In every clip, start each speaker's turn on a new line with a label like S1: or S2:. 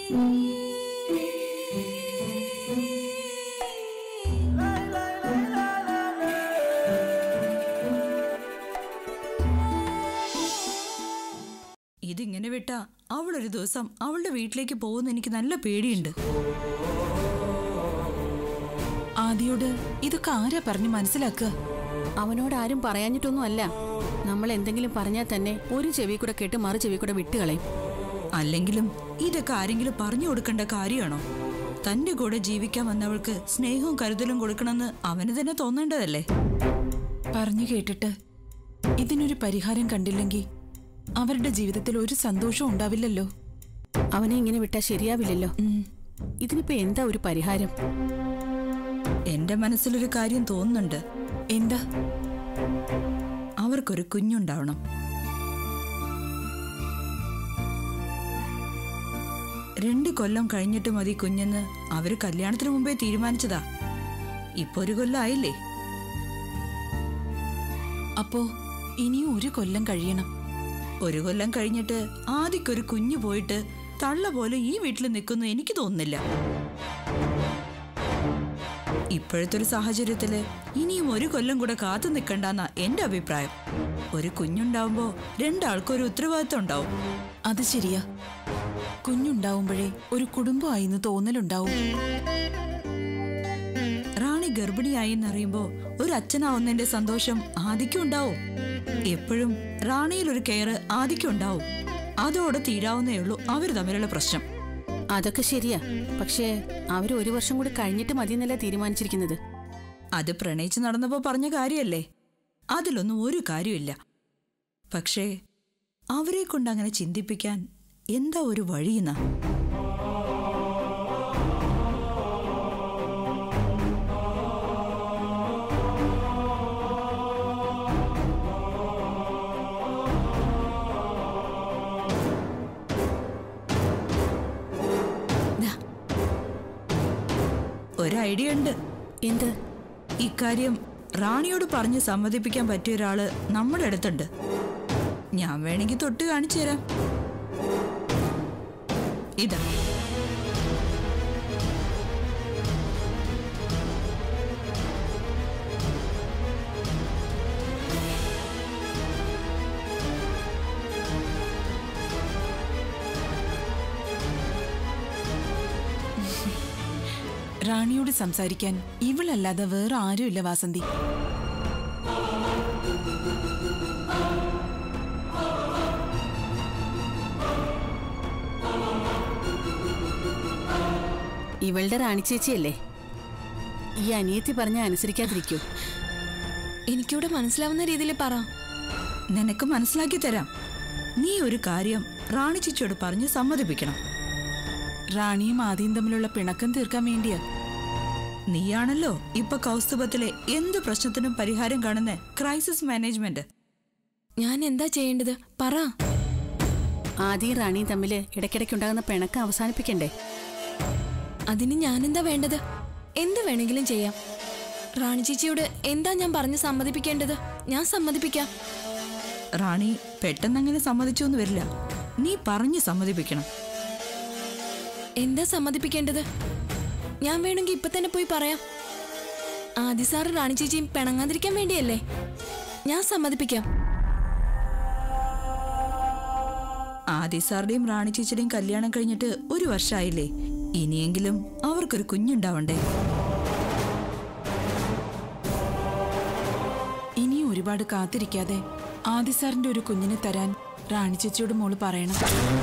S1: ഇതിങ്ങനെ വിട്ടാ അവളൊരു ദിവസം അവളുടെ വീട്ടിലേക്ക് പോകുന്ന എനിക്ക് നല്ല പേടിയുണ്ട്
S2: ആദിയോട് ഇതൊക്കെ ആരാ പറഞ്ഞു മനസ്സിലാക്കുക
S3: അവനോട് ആരും പറയാഞ്ഞിട്ടൊന്നും അല്ല നമ്മൾ എന്തെങ്കിലും പറഞ്ഞാൽ തന്നെ ഒരു ചെവി കൂടെ കേട്ട് മറു ചെവി കൂടെ വിട്ടുകളയും
S1: അല്ലെങ്കിലും ഇതൊക്കെ ആരെങ്കിലും പറഞ്ഞു കൊടുക്കേണ്ട കാര്യമാണോ തന്റെ കൂടെ ജീവിക്കാൻ വന്നവൾക്ക് സ്നേഹവും കരുതലും കൊടുക്കണമെന്ന് അവന് തന്നെ തോന്നേണ്ടതല്ലേ
S2: പറഞ്ഞു കേട്ടിട്ട് ഇതിനൊരു പരിഹാരം കണ്ടില്ലെങ്കിൽ അവരുടെ ജീവിതത്തിൽ ഒരു സന്തോഷവും ഉണ്ടാവില്ലല്ലോ
S3: അവനെ ഇങ്ങനെ വിട്ടാൽ ശരിയാവില്ലല്ലോ
S2: ഉം.
S3: ഇതിനിപ്പോ എന്താ ഒരു പരിഹാരം
S1: എന്റെ മനസ്സിലൊരു കാര്യം തോന്നുന്നുണ്ട്
S2: എന്താ
S1: അവർക്കൊരു കുഞ്ഞുണ്ടാവണം രണ്ട് കൊല്ലം കഴിഞ്ഞിട്ട് മതി കുഞ്ഞെന്ന് അവര് കല്യാണത്തിന് മുമ്പേ തീരുമാനിച്ചതാ ഇപ്പൊ ഒരു കൊല്ലം ആയില്ലേ
S2: അപ്പോ ഇനിയും ഒരു കൊല്ലം കഴിയണം
S1: ഒരു കൊല്ലം കഴിഞ്ഞിട്ട് ആദിക്കൊരു കുഞ്ഞു പോയിട്ട് തള്ള പോലെ ഈ വീട്ടിൽ നിൽക്കുന്നു എനിക്ക് തോന്നുന്നില്ല ഇപ്പോഴത്തെ ഒരു സാഹചര്യത്തില് ഇനിയും ഒരു കൊല്ലം കൂടെ കാത്തു നിൽക്കണ്ടെന്നാ എന്റെ അഭിപ്രായം ഒരു കുഞ്ഞുണ്ടാവുമ്പോ രണ്ടാൾക്കും ഒരു ഉത്തരവാദിത്വം ഉണ്ടാവും
S2: അത് ശരിയാ കുഞ്ഞുണ്ടാവുമ്പോഴേ ഒരു കുടുംബമായിന്ന് തോന്നലുണ്ടാവും
S1: റാണി ഗർഭിണിയായി എന്നറിയുമ്പോ ഒരു അച്ഛനാവുന്നതിന്റെ സന്തോഷം ആദിക്കും ഉണ്ടാവും എപ്പോഴും റാണിയിൽ ഒരു കെയർ ആദിക്കും ഉണ്ടാവും അതോടെ തീരാവുന്നേ ഉള്ളൂ അവർ തമ്മിലുള്ള പ്രശ്നം
S3: അതൊക്കെ ശരിയാ പക്ഷേ അവർ ഒരു വർഷം കൂടി കഴിഞ്ഞിട്ട് മതിയെന്നല്ല തീരുമാനിച്ചിരിക്കുന്നത്
S1: അത് പ്രണയിച്ച് നടന്നപ്പോ പറഞ്ഞ കാര്യല്ലേ അതിലൊന്നും ഒരു കാര്യമില്ല പക്ഷേ അവരെ കൊണ്ട് അങ്ങനെ ചിന്തിപ്പിക്കാൻ എന്താ ഒരു വഴിയെന്നാ ദാ, ഒരു ഐഡിയ ഉണ്ട്
S3: എന്ത്
S1: ഇക്കാര്യം റാണിയോട് പറഞ്ഞ് സമ്മതിപ്പിക്കാൻ പറ്റിയ ഒരാള് നമ്മുടെ അടുത്തുണ്ട് ഞാൻ വേണമെങ്കിൽ തൊട്ട് കാണിച്ചു തരാം ഇതാ
S2: റാണിയോട് സംസാരിക്കാൻ ഇവളല്ലാതെ വേറെ ആരുമില്ല വാസന്തി
S3: ഇവളുടെ റാണി ചേച്ചിയല്ലേ ഈ അനിയത്തി പറഞ്ഞ അനുസരിക്കാതിരിക്കൂ
S4: എനിക്കിവിടെ മനസ്സിലാവുന്ന രീതിയിൽ പറ
S1: നിനക്ക് മനസ്സിലാക്കി തരാം നീ ഒരു കാര്യം റാണി ചിച്ചോട് പറഞ്ഞ് സമ്മതിപ്പിക്കണം
S2: റാണിയും ആദ്യം തമ്മിലുള്ള പിണക്കം തീർക്കാൻ വേണ്ടിയാ
S1: നീയാണല്ലോ ഇപ്പൊ കൗസ്തുഭത്തിലെ എന്ത് പ്രശ്നത്തിനും പരിഹാരം കാണുന്ന ക്രൈസിസ് മാനേജ്മെന്റ്
S4: ഞാൻ എന്താ ചെയ്യേണ്ടത് പറ
S3: ആദ്യം റാണിയും തമ്മിൽ ഇടയ്ക്കിടയ്ക്കുണ്ടാകുന്ന പിണക്കം അവസാനിപ്പിക്കണ്ടേ
S4: അതിന് ഞാൻ എന്താ വേണ്ടത് എന്ത് വേണമെങ്കിലും ചെയ്യാം റാണി ചേച്ചിയോട് എന്താ ഞാൻ പറഞ്ഞ് സമ്മതിപ്പിക്കേണ്ടത് ഞാൻ സമ്മതിപ്പിക്കാം
S1: റാണി പെട്ടെന്നങ്ങനെ സമ്മതിച്ചൊന്നും വരില്ല നീ പറഞ്ഞ് സമ്മതിപ്പിക്കണം
S4: എന്താ സമ്മതിപ്പിക്കേണ്ടത് ഞാൻ വേണമെങ്കിൽ ഇപ്പൊ തന്നെ പോയി പറയാം ആദി സാറ് റാണി ചേച്ചിയും പിണങ്ങാതിരിക്കാൻ വേണ്ടിയല്ലേ ഞാൻ സമ്മതിപ്പിക്കാം
S1: ആദി സാറുടെയും റാണി ചേച്ചിയുടെയും കല്യാണം കഴിഞ്ഞിട്ട് ഒരു വർഷമായില്ലേ ഇനിയെങ്കിലും അവർക്കൊരു കുഞ്ഞുണ്ടാവണ്ടേ
S2: ഇനി ഒരുപാട് കാത്തിരിക്കാതെ ആദി സാറിന്റെ ഒരു കുഞ്ഞിനെ തരാൻ റാണി ചേച്ചിയോട് മോള് പറയണം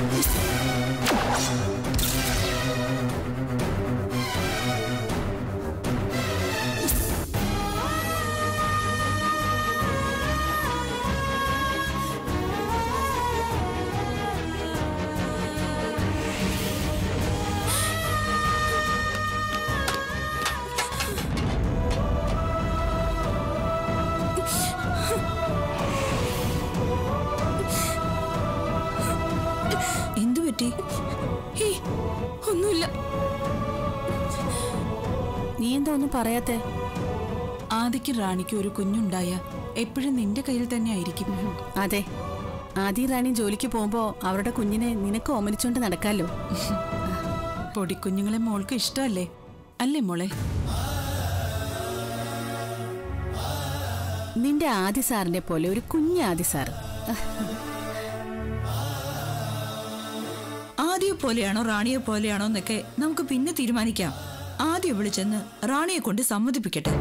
S1: എന്തു പറ്റി
S4: ഹേയ്, ഒന്നുമില്ല
S3: നീ എന്താ ഒന്നും പറയാത്തെ
S2: ആദിക്കും റാണിക്കും ഒരു കുഞ്ഞുണ്ടായ എപ്പോഴും നിന്റെ കയ്യിൽ തന്നെ ആയിരിക്കും
S3: അതെ ആദ്യം റാണി ജോലിക്ക് പോകുമ്പോ അവരുടെ കുഞ്ഞിനെ നിനക്ക് ഓമനിച്ചുകൊണ്ട് നടക്കാലോ
S2: പൊടിക്കുഞ്ഞുങ്ങളെ മോൾക്ക് ഇഷ്ടമല്ലേ അല്ലേ മോളെ
S3: നിന്റെ ആദി സാറിനെ പോലെ ഒരു കുഞ്ഞ് ആദി സാർ
S1: ആദ്യം പോലെയാണോ റാണിയെ പോലെയാണോ എന്നൊക്കെ നമുക്ക് പിന്നെ തീരുമാനിക്കാം ആദ്യം വിളിച്ചെന്ന് റാണിയെ കൊണ്ട് സമ്മതിപ്പിക്കട്ടെ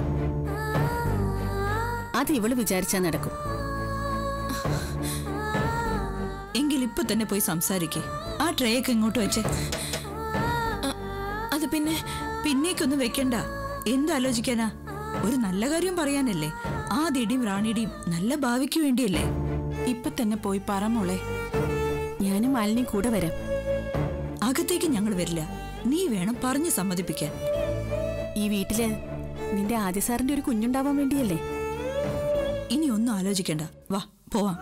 S3: അത് ഇവള് വിചാരിച്ചാ നടക്കും
S1: എങ്കിൽ ഇപ്പൊ തന്നെ പോയി സംസാരിക്കേ ആ ട്രേയൊക്കെ ഇങ്ങോട്ട് വെച്ചേ
S4: അത് പിന്നെ
S1: പിന്നേക്കൊന്നും വെക്കണ്ട എന്താലോചിക്കാനാ ഒരു നല്ല കാര്യം പറയാനല്ലേ ആദ്യയുടെയും റാണിയുടെയും നല്ല ഭാവിക്ക് വേണ്ടിയല്ലേ
S2: ഇപ്പൊ തന്നെ പോയി പറ മോളെ
S3: ഞാനും മാലിന്യം കൂടെ വരാം
S1: അകത്തേക്ക് ഞങ്ങൾ വരില്ല നീ വേണം പറഞ്ഞ് സമ്മതിപ്പിക്കാൻ
S3: ഈ വീട്ടില് നിന്റെ ആദി സാറിന്റെ ഒരു കുഞ്ഞുണ്ടാവാൻ വേണ്ടിയല്ലേ
S1: ഇനി ഒന്നും ആലോചിക്കണ്ട വാ പോവാം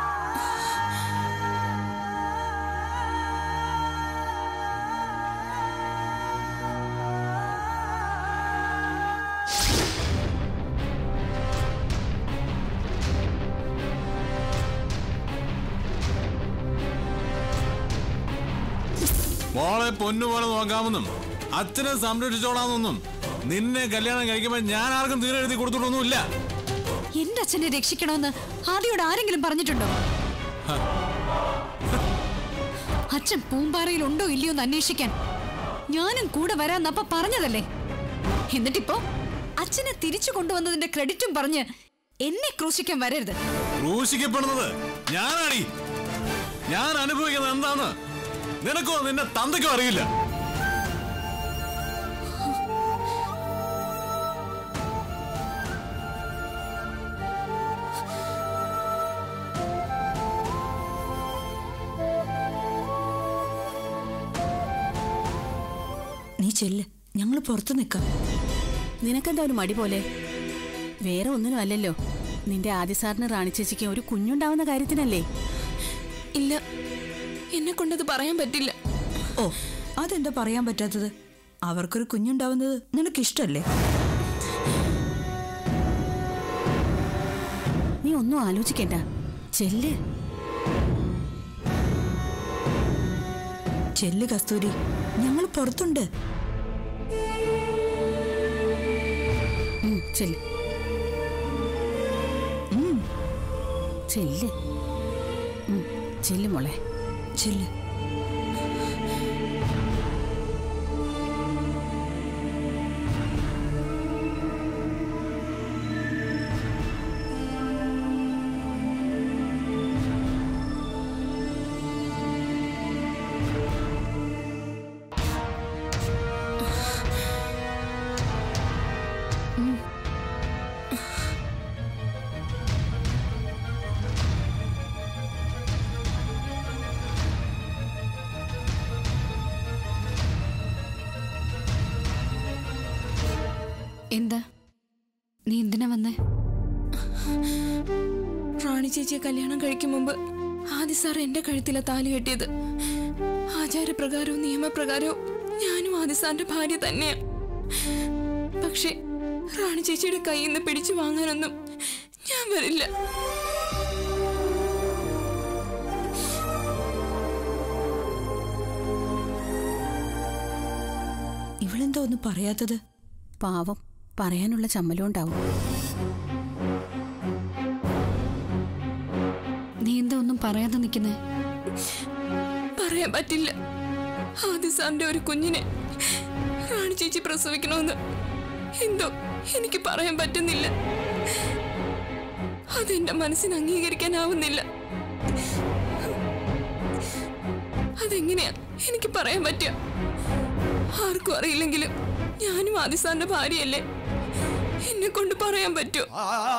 S5: മോളെ പൊന്നുപോലെ നോക്കാമെന്നും അച്ഛനെ സംരക്ഷിച്ചോളാമെന്നും നിന്നെ കല്യാണം കഴിക്കുമ്പോൾ ഞാൻ ആർക്കും തീരെ എഴുതി കൊടുത്തിട്ടൊന്നുമില്ല
S6: എന്റെ അച്ഛനെ രക്ഷിക്കണമെന്ന് ആദ്യോട് ആരെങ്കിലും പറഞ്ഞിട്ടുണ്ടോ അച്ഛൻ പൂമ്പാറയിൽ ഉണ്ടോ ഇല്ലയോ എന്ന് അന്വേഷിക്കാൻ ഞാനും കൂടെ വരാന്നപ്പ പറഞ്ഞതല്ലേ എന്നിട്ടിപ്പോ അച്ഛനെ തിരിച്ചു കൊണ്ടുവന്നതിന്റെ ക്രെഡിറ്റും പറഞ്ഞ് എന്നെ ക്രൂശിക്കാൻ വരരുത്
S5: ക്രൂശിക്കപ്പെടുന്നത് ഞാനാടി ഞാൻ അനുഭവിക്കുന്നത് എന്താന്ന് നിനക്കോ നിന്റെ തന്തയ്ക്കോ അറിയില്ല
S1: നീ ചെല്ല് ഞങ്ങൾ പുറത്ത് നിൽക്കാം
S3: നിനക്കെന്താ ഒരു മടി പോലെ വേറെ ഒന്നിനും അല്ലല്ലോ നിന്റെ ആദി സാറിന് റാണി ചേച്ചിക്ക് ഒരു കുഞ്ഞുണ്ടാവുന്ന കാര്യത്തിനല്ലേ
S4: ഇല്ല എന്നെ കൊണ്ടത് പറയാൻ പറ്റില്ല
S1: ഓ അതെന്താ പറയാൻ പറ്റാത്തത് അവർക്കൊരു കുഞ്ഞുണ്ടാവുന്നത് നിനക്കിഷ്ടല്ലേ
S3: നീ ഒന്നും ആലോചിക്കണ്ട ചെല്ല്
S1: ചെല്ല് കസ്തൂരി ഞങ്ങൾ പുറത്തുണ്ട്
S3: ഉം, ചെല്ല്
S1: ഉം,
S3: ചെല്ല് ഉം, ചെല്ല് മോളെ
S1: ചെല്ല്
S6: എന്താ നീ എന്തിനാ വന്നേ
S4: റാണി ചേച്ചിയെ കല്യാണം കഴിക്കും മുമ്പ് ആദ്യ സാർ എന്റെ കഴുത്തിലെ താലി കെട്ടിയത് ആചാരപ്രകാരവും നിയമപ്രകാരവും ഞാനും ആദ്യ സാറിന്റെ ഭാര്യ തന്നെയാ പക്ഷെ റാണി ചേച്ചിയുടെ കയ്യിൽ നിന്ന് പിടിച്ചു വാങ്ങാനൊന്നും ഞാൻ വരില്ല
S1: ഇവളെന്താ ഒന്നും പറയാത്തത്
S3: പാവം പറയാനുള്ള ചമ്മലും ഉണ്ടാവും
S6: നീ എന്താ ഒന്നും പറയാതെ നിൽക്കുന്നേ
S4: പറയാൻ പറ്റില്ല ആദ്യ സാറിന്റെ ഒരു കുഞ്ഞിനെ റാണി ചേച്ചി പ്രസവിക്കണമെന്ന് എന്തോ എനിക്ക് പറയാൻ പറ്റുന്നില്ല അതെന്റെ മനസ്സിന് അംഗീകരിക്കാനാവുന്നില്ല അതെങ്ങനെയാ എനിക്ക് പറയാൻ പറ്റുക ആർക്കും അറിയില്ലെങ്കിലും ഞാനും ആദി സാറിന്റെ ഭാര്യയല്ലേ എന്നെ കൊണ്ട് പറയാൻ പറ്റുമോ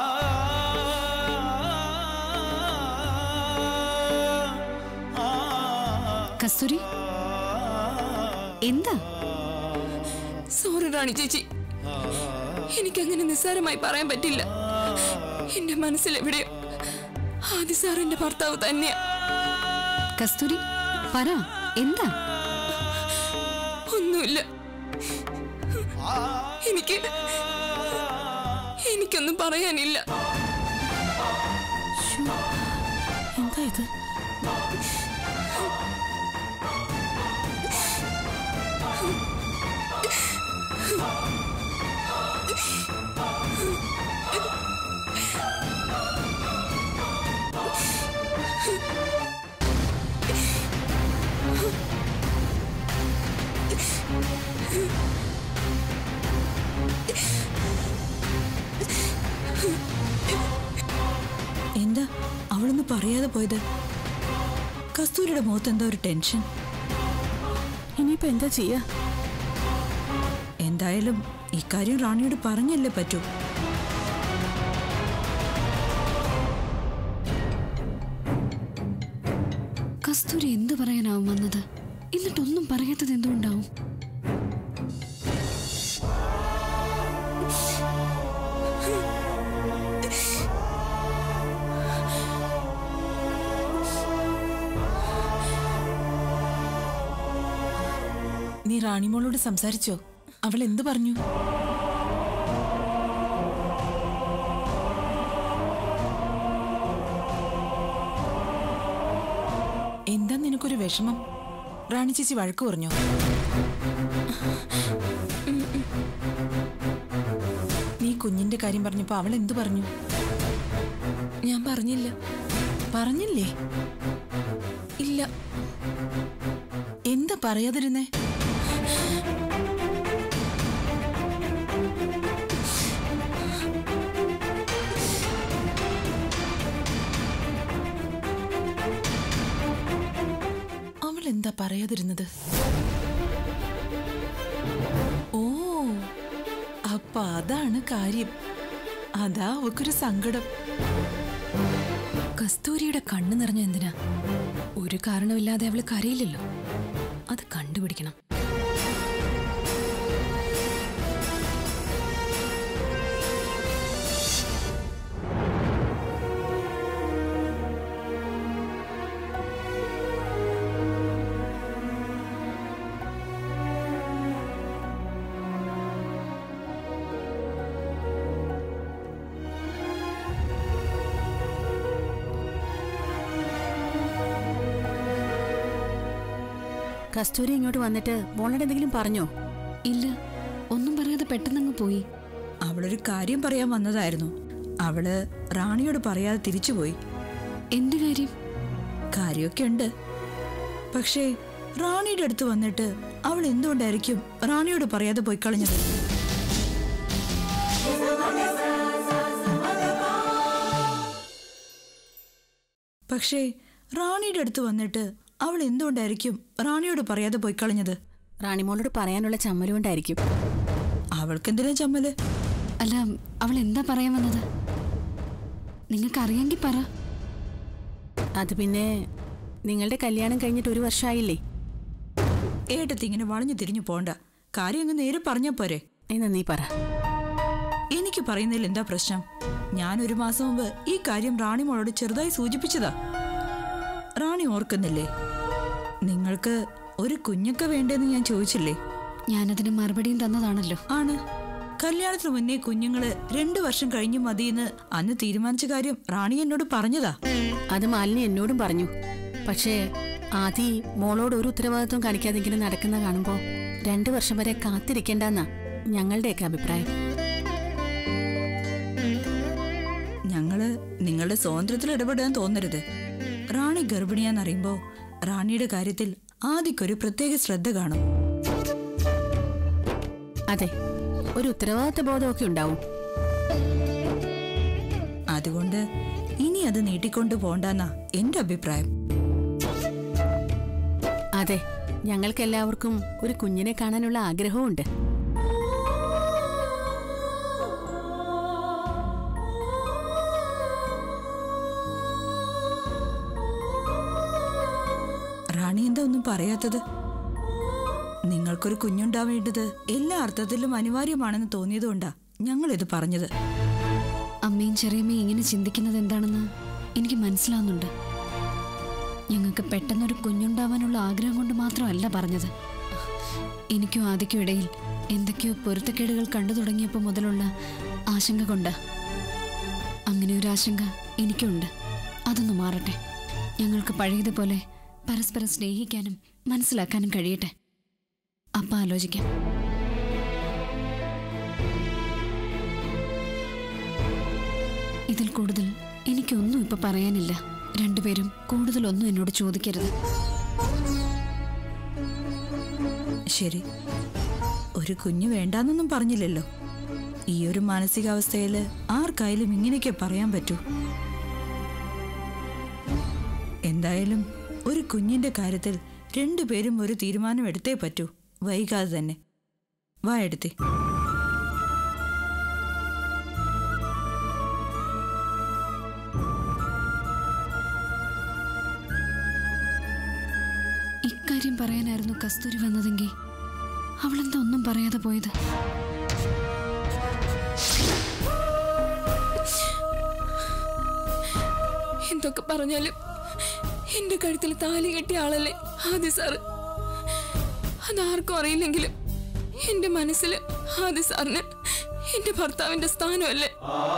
S6: കസ്തൂരി എന്താ
S4: സോറി റാണി ചേച്ചി എനിക്കങ്ങനെ നിസ്സാരമായി പറയാൻ പറ്റില്ല എന്റെ മനസ്സിൽ എവിടെയോ ആദി സാർ എന്റെ ഭർത്താവ് തന്നെയാ
S6: കസ്തൂരി പറ എന്താ
S4: ഒന്നുമില്ല എനിക്ക് എനിക്കൊന്നും പറയാനില്ല
S3: എന്താ ഇത്
S1: എന്താ അവളൊന്ന് പറയാതെ പോയത് കസ്തൂരിയുടെ മുഖത്ത് എന്താ ഒരു ടെൻഷൻ
S3: ഇനിയിപ്പോ എന്താ ചെയ്യാ
S1: എന്തായാലും ഇക്കാര്യം റാണിയോട് പറഞ്ഞല്ലേ പറ്റൂ
S6: കസ്തൂരി എന്ത് പറയാനാവും വന്നത് എന്നിട്ടൊന്നും പറയാത്തത് എന്തുകൊണ്ടാവും
S2: നീ റാണിമോളോട് സംസാരിച്ചോ അവൾ എന്തു പറഞ്ഞു എന്താ നിനക്കൊരു വിഷമം റാണി ചേച്ചി വഴക്ക് പറഞ്ഞോ നീ കുഞ്ഞിന്റെ കാര്യം പറഞ്ഞപ്പോ അവൾ എന്തു പറഞ്ഞു
S4: ഞാൻ പറഞ്ഞില്ല
S2: പറഞ്ഞില്ലേ
S4: ഇല്ല
S2: എന്താ പറയാതിരുന്നേ അവൾ എന്താ പറയാതിരുന്നത് ഓ അപ്പൊ അതാണ് കാര്യം അതാ അവക്കൊരു സങ്കടം
S4: കസ്തൂരിയുടെ കണ്ണ് നിറഞ്ഞ എന്തിനാ ഒരു കാരണമില്ലാതെ അവള് കരയില്ലല്ലോ അത് കണ്ടുപിടിക്കണം
S3: കസ്തൂരി ഇങ്ങോട്ട് വന്നിട്ട് മോളോട് എന്തെങ്കിലും പറഞ്ഞോ
S6: ഇല്ല ഒന്നും പറയാതെ പെട്ടെന്നങ്ങ് പോയി
S1: അവളൊരു കാര്യം പറയാൻ വന്നതായിരുന്നു അവള് റാണിയോട് പറയാതെ തിരിച്ചുപോയി
S6: എന്ത് കാര്യം
S1: കാര്യമൊക്കെ ഉണ്ട് പക്ഷേ റാണിയുടെ അടുത്ത് വന്നിട്ട് അവൾ എന്തുകൊണ്ടായിരിക്കും റാണിയോട് പറയാതെ പോയി കളഞ്ഞത് പക്ഷേ റാണിയുടെ അടുത്ത് വന്നിട്ട് അവൾ എന്തുകൊണ്ടായിരിക്കും റാണിയോട് പറയാതെ പോയി കളഞ്ഞത്
S3: റാണിമോളോട് പറയാനുള്ള ചമ്മല് കൊണ്ടായിരിക്കും
S1: അവൾക്കെന്തിനാ ചമ്മല്
S6: അല്ല അവൾ എന്താ പറയാൻ വന്നത് നിങ്ങൾക്ക് അറിയാമെങ്കിൽ പറ
S3: അത് പിന്നെ നിങ്ങളുടെ കല്യാണം കഴിഞ്ഞിട്ട് ഒരു വർഷമായില്ലേ
S1: ഏട്ടത്തി ഇങ്ങനെ വളഞ്ഞു തിരിഞ്ഞു പോണ്ട കാര്യം അങ്ങ് നേരെ പറഞ്ഞാ പോരെ
S3: എന്നാ നീ പറ
S1: എനിക്ക് പറയുന്നതിൽ എന്താ പ്രശ്നം ഞാൻ ഒരു മാസം മുമ്പ് ഈ കാര്യം റാണി മോളോട് ചെറുതായി സൂചിപ്പിച്ചതാ റാണി ഓർക്കുന്നില്ലേ നിങ്ങൾക്ക് ഒരു കുഞ്ഞൊക്കെ വേണ്ടെന്ന് ഞാൻ ചോദിച്ചില്ലേ
S6: ഞാനതിന് മറുപടിയും തന്നതാണല്ലോ
S1: ആണ് കല്യാണത്തിന് മുന്നേ കുഞ്ഞുങ്ങള് രണ്ടു വർഷം കഴിഞ്ഞു മതിയെന്ന് അന്ന് തീരുമാനിച്ച കാര്യം റാണി എന്നോട് പറഞ്ഞതാ
S3: അത് മാലിനി എന്നോടും പറഞ്ഞു പക്ഷേ ആദി മോളോട് ഒരു ഉത്തരവാദിത്വം കാണിക്കാതെ ഇങ്ങനെ നടക്കുന്ന കാണുമ്പോ രണ്ടു വർഷം വരെ കാത്തിരിക്കേണ്ടെന്നാ ഞങ്ങളുടെയൊക്കെ അഭിപ്രായം
S1: ഞങ്ങള് നിങ്ങളുടെ സ്വാതന്ത്ര്യത്തിൽ ഇടപെടാൻ തോന്നരുത് റാണി ഗർഭിണിയാന്നറിയുമ്പോ റാണിയുടെ കാര്യത്തിൽ ആദിക്കൊരു പ്രത്യേക ശ്രദ്ധ കാണും
S3: അതെ ഒരു ഉത്തരവാദിത്വ ബോധമൊക്കെ ഉണ്ടാവും
S1: അതുകൊണ്ട് ഇനി അത് നീട്ടിക്കൊണ്ടു പോണ്ടെന്നാ എന്റെ അഭിപ്രായം
S3: അതെ ഞങ്ങൾക്ക് എല്ലാവർക്കും ഒരു കുഞ്ഞിനെ കാണാനുള്ള ആഗ്രഹവുമുണ്ട്
S1: റാണി എന്താ ഒന്നും പറയാത്തത് നിങ്ങൾക്കൊരു കുഞ്ഞുണ്ടാവേണ്ടത് എല്ലാ അർത്ഥത്തിലും അനിവാര്യമാണെന്ന് തോന്നിയതുകൊണ്ടാ ഞങ്ങൾ ഇത് പറഞ്ഞത്
S6: അമ്മയും ചെറിയമ്മയും ഇങ്ങനെ ചിന്തിക്കുന്നത് എന്താണെന്ന് എനിക്ക് മനസ്സിലാവുന്നുണ്ട് ഞങ്ങൾക്ക് പെട്ടെന്നൊരു കുഞ്ഞുണ്ടാവാനുള്ള ആഗ്രഹം കൊണ്ട് മാത്രമല്ല പറഞ്ഞത് എനിക്കും ആദ്യക്കും ഇടയിൽ എന്തൊക്കെയോ പൊരുത്തക്കേടുകൾ കണ്ടു തുടങ്ങിയപ്പോൾ മുതലുള്ള ആശങ്ക കൊണ്ട് അങ്ങനെ ഒരു ആശങ്ക എനിക്കുണ്ട് അതൊന്ന് മാറട്ടെ ഞങ്ങൾക്ക് പഴയതുപോലെ പരസ്പരം സ്നേഹിക്കാനും മനസ്സിലാക്കാനും കഴിയട്ടെ അപ്പം ആലോചിക്കാം ഇതിൽ കൂടുതൽ എനിക്കൊന്നും ഇപ്പൊ പറയാനില്ല രണ്ടുപേരും കൂടുതലൊന്നും എന്നോട് ചോദിക്കരുത്
S1: ശരി ഒരു കുഞ്ഞു വേണ്ടാന്നൊന്നും പറഞ്ഞില്ലല്ലോ ഈ ഒരു മാനസികാവസ്ഥയില് ആർക്കായാലും ഇങ്ങനെയൊക്കെ പറയാൻ പറ്റൂ എന്തായാലും ഒരു കുഞ്ഞിന്റെ കാര്യത്തിൽ രണ്ടുപേരും ഒരു തീരുമാനം എടുത്തേ പറ്റൂ വൈകാതെ തന്നെ വാ എടുത്തേ
S6: ഇക്കാര്യം പറയാനായിരുന്നു കസ്തൂരി വന്നതെങ്കിൽ അവളെന്താ ഒന്നും പറയാതെ പോയത്
S4: എന്തൊക്കെ പറഞ്ഞാലും എന്റെ കഴുത്തിൽ താലി കെട്ടിയ ആളല്ലേ ആദ്യ സാറ് അതാർക്കും അറിയില്ലെങ്കിലും എന്റെ മനസ്സിൽ ആദ്യ സാറിന് എന്റെ ഭർത്താവിന്റെ സ്ഥാനമല്ലേ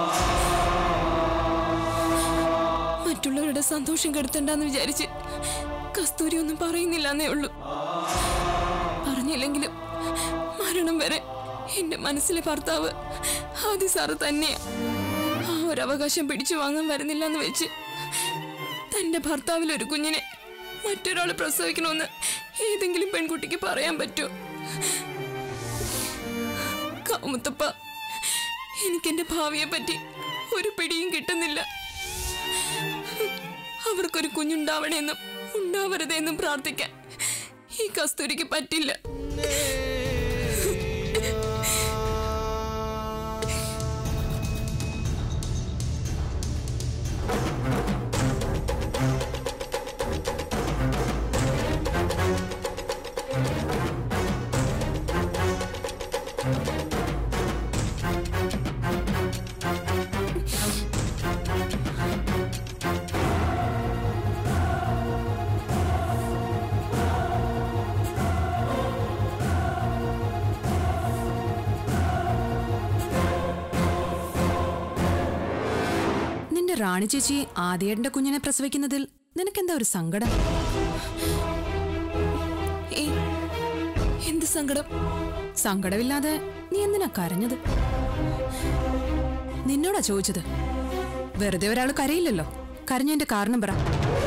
S4: മറ്റുള്ളവരുടെ സന്തോഷം കെടുത്തണ്ടെന്ന് വിചാരിച്ച് കസ്തൂരി ഒന്നും പറയുന്നില്ല എന്നേ ഉള്ളൂ പറഞ്ഞില്ലെങ്കിലും മരണം വരെ എന്റെ മനസ്സിലെ ഭർത്താവ് ആദ്യ സാറ് തന്നെയാ ആ ഒരു അവകാശം പിടിച്ചു വാങ്ങാൻ വരുന്നില്ല എന്ന് വെച്ച് തന്റെ ഭർത്താവിൽ ഒരു കുഞ്ഞിനെ മറ്റൊരാൾ പ്രസവിക്കണമെന്ന് ഏതെങ്കിലും പെൺകുട്ടിക്ക് പറയാൻ പറ്റുമോ കാമുത്തപ്പ എനിക്കെന്റെ ഭാവിയെ പറ്റി ഒരു പിടിയും കിട്ടുന്നില്ല അവർക്കൊരു കുഞ്ഞുണ്ടാവണമെന്നും ഉണ്ടാവരുതെന്നും പ്രാർത്ഥിക്കാൻ ഈ കസ്തൂരിക്ക് പറ്റില്ല
S7: നിന്റെ റാണി ചേച്ചി ആദ്യേട്ടന്റെ കുഞ്ഞിനെ പ്രസവിക്കുന്നതിൽ നിനക്കെന്താ ഒരു സങ്കടം
S4: ഏയ്, എന്ത് സങ്കടം
S7: സങ്കടമില്ലാതെ നീ എന്തിനാ കരഞ്ഞത് നിന്നോടാ ചോദിച്ചത് വെറുതെ ഒരാൾ കരയില്ലല്ലോ കരഞ്ഞതിന്റെ കാരണം പറ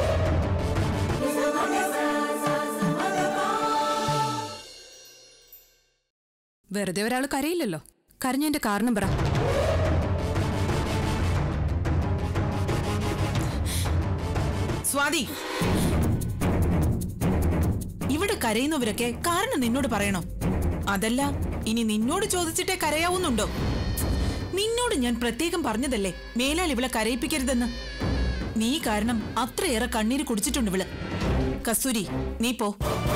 S7: വെറുതെ ഒരാൾ കരയില്ലല്ലോ കരഞ്ഞതിന്റെ കാരണം പറ
S2: സ്വാതി ഇവിടെ കരയുന്നവരൊക്കെ കാരണം നിന്നോട് പറയണോ അതല്ല ഇനി നിന്നോട് ചോദിച്ചിട്ടേ കരയാവുന്നുണ്ടോ നിന്നോട് ഞാൻ പ്രത്യേകം പറഞ്ഞതല്ലേ മേലാൽ ഇവളെ കരയിപ്പിക്കരുതെന്ന് നീ കാരണം അത്രയേറെ കണ്ണീര് കുടിച്ചിട്ടുണ്ട് ഇവള് കസ്തൂരി നീ പോ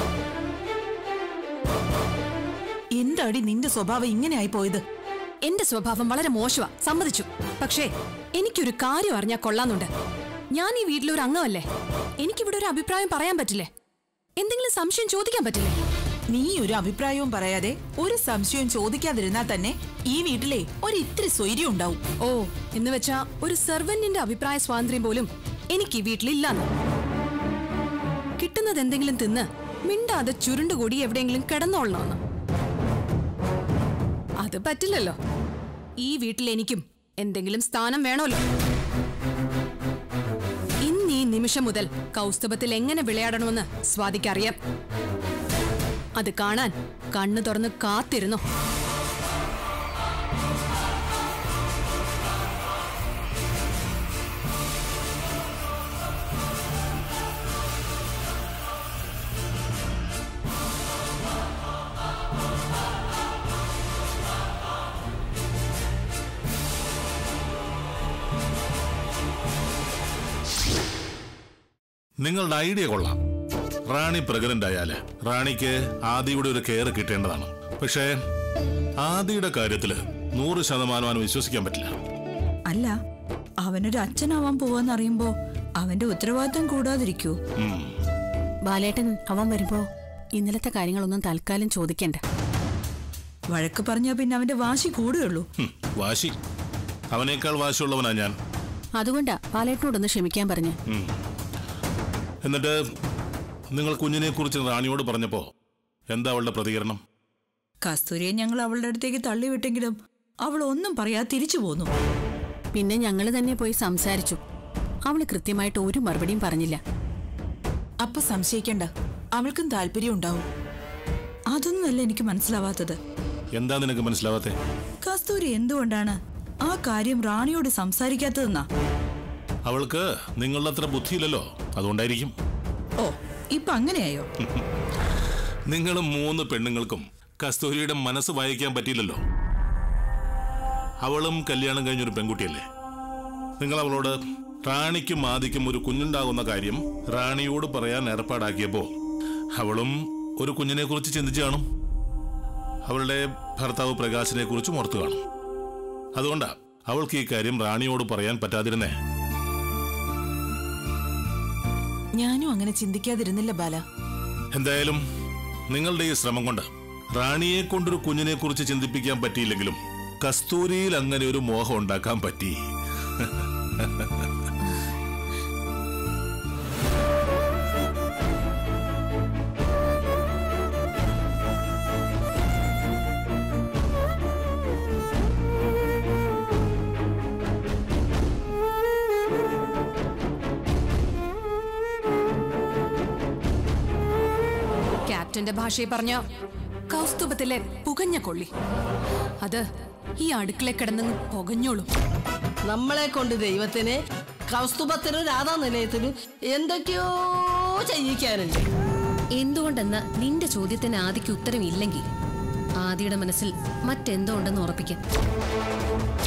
S2: എന്താടി നിന്റെ സ്വഭാവം ഇങ്ങനെ ആയി പോയത്
S7: എന്റെ സ്വഭാവം വളരെ മോശമാ സമ്മതിച്ചു പക്ഷേ എനിക്കൊരു കാര്യം അറിഞ്ഞാൽ കൊള്ളാന്നുണ്ട് ഞാൻ ഈ വീട്ടിലെ ഒരു അംഗമല്ലേ എനിക്കിവിടെ ഒരു അഭിപ്രായം പറയാൻ പറ്റില്ലേ എന്തെങ്കിലും സംശയം ചോദിക്കാൻ പറ്റില്ലേ
S2: നീ ഒരു അഭിപ്രായവും പറയാതെ ഒരു സംശയവും ചോദിക്കാതിരുന്നാൽ തന്നെ ഈ വീട്ടിലെ ഒരു ഇത്തിരി സ്വൈര്യം ഉണ്ടാവും
S7: ഓ എന്ന് വെച്ചാ ഒരു സെർവന്റിന്റെ അഭിപ്രായ സ്വാതന്ത്ര്യം പോലും എനിക്ക് ഈ വീട്ടിലില്ലാന്ന് കിട്ടുന്നത് എന്തെങ്കിലും തിന്ന് മിണ്ടാതെ ചുരുണ്ടുകൂടി എവിടെയെങ്കിലും കിടന്നോളണമെന്ന് അത് പറ്റില്ലല്ലോ ഈ വീട്ടിൽ എനിക്കും എന്തെങ്കിലും സ്ഥാനം വേണമല്ലോ ഇന്ന് ഈ നിമിഷം മുതൽ കൗസ്തുഭത്തിൽ എങ്ങനെ വിളയാടണമെന്ന് സ്വാതിക്കറിയാം അത് കാണാൻ കണ്ണു തുറന്ന് കാത്തിരുന്നോ
S5: നിങ്ങളുടെ ഐഡിയ കൊള്ളാം റാണി പ്രഗ്നന്റ് ആയാല് റാണിക്ക് ആദിയുടെ ഒരു കെയർ കിട്ടേണ്ടതാണ് പക്ഷേ ആദിയുടെ കാര്യത്തില് നൂറ് ശതമാനം വിശ്വസിക്കാൻ പറ്റില്ല
S1: അല്ല അവനൊരു അച്ഛനാവാൻ പോവാന്നറിയുമ്പോ അവന്റെ ഉത്തരവാദിത്തം കൂടാതിരിക്കൂ
S5: ഉം.
S3: ബാലേട്ടൻ അവൻ വരുമ്പോ ഇന്നലത്തെ കാര്യങ്ങളൊന്നും തൽക്കാലം ചോദിക്കണ്ട
S1: വഴക്ക് പറഞ്ഞാ പിന്നെ അവന്റെ വാശി കൂടുകയുള്ളൂ
S5: ഹും, വാശി അവനേക്കാൾ വാശിയുള്ളവനാ ഞാൻ
S3: അതുകൊണ്ടാ ബാലേട്ടനോടൊന്ന് ക്ഷമിക്കാൻ പറഞ്ഞ്
S5: ഉം. എന്നിട്ട് നിങ്ങൾ കുഞ്ഞിനെ കുറിച്ച് റാണിയോട് പറഞ്ഞപ്പോ എന്താ അവളുടെ പ്രതികരണം
S1: കസ്തൂരിയെ ഞങ്ങൾ അവളുടെ അടുത്തേക്ക് തള്ളിവിട്ടെങ്കിലും അവൾ ഒന്നും പറയാതെ തിരിച്ചു പോന്നു
S3: പിന്നെ ഞങ്ങൾ തന്നെ പോയി സംസാരിച്ചു അവള് കൃത്യമായിട്ട് ഒരു മറുപടിയും പറഞ്ഞില്ല
S2: അപ്പൊ സംശയിക്കണ്ട അവൾക്കും താല്പര്യം ഉണ്ടാവും
S1: അതൊന്നുമല്ല എനിക്ക് മനസ്സിലാവാത്തത്
S5: എന്താ നിനക്ക് മനസ്സിലാവാത്തെ
S1: കസ്തൂരി എന്തുകൊണ്ടാണ് ആ കാര്യം റാണിയോട് സംസാരിക്കാത്തതെന്നാ
S5: അവൾക്ക് നിങ്ങളുടെ അത്ര ബുദ്ധിയില്ലല്ലോ അതുകൊണ്ടായിരിക്കും
S1: ഓ ഇപ്പൊ അങ്ങനെയായോ
S5: നിങ്ങൾ മൂന്ന് പെണ്ണുങ്ങൾക്കും കസ്തൂരിയുടെ മനസ്സ് വായിക്കാൻ പറ്റിയില്ലല്ലോ അവളും കല്യാണം കഴിഞ്ഞൊരു പെൺകുട്ടിയല്ലേ നിങ്ങൾ അവളോട് റാണിക്കും ആദിക്കും ഒരു കുഞ്ഞുണ്ടാകുന്ന കാര്യം റാണിയോട് പറയാൻ ഏർപ്പാടാക്കിയപ്പോ അവളും ഒരു കുഞ്ഞിനെ കുറിച്ച് ചിന്തിച്ചു കാണും അവളുടെ ഭർത്താവ് പ്രകാശിനെ കുറിച്ചും ഓർത്തു കാണും അതുകൊണ്ടാ അവൾക്ക് ഈ കാര്യം റാണിയോട് പറയാൻ പറ്റാതിരുന്നേ
S2: ഞാനും അങ്ങനെ ചിന്തിക്കാതിരുന്നില്ല ബാല
S5: എന്തായാലും നിങ്ങളുടെ ഈ ശ്രമം കൊണ്ട് റാണിയെ കൊണ്ടൊരു കുഞ്ഞിനെ കുറിച്ച് ചിന്തിപ്പിക്കാൻ പറ്റിയില്ലെങ്കിലും കസ്തൂരിയിൽ അങ്ങനെ ഒരു മോഹം ഉണ്ടാക്കാൻ പറ്റി
S7: ക്യാപ്റ്റന്റെ ഭാഷയെ പറഞ്ഞ കൗസ്തുഭത്തിലെ പുകഞ്ഞ കൊള്ളി അത് ഈ അടുക്കള കിടന്നങ്ങ് പുകഞ്ഞോളും
S8: നമ്മളെ കൊണ്ട് ദൈവത്തിന് കൗസ്തുഭത്തിനും രാധാ നിലയത്തിനും എന്തൊക്കെയോ ചെയ്യിക്കാനുണ്ട്
S9: എന്തുകൊണ്ടെന്ന നിന്റെ ചോദ്യത്തിന് ആദിക്ക് ഉത്തരമില്ലെങ്കിൽ ആദിയുടെ മനസ്സിൽ മറ്റെന്തോ ഉണ്ടെന്ന് ഉറപ്പിക്കാം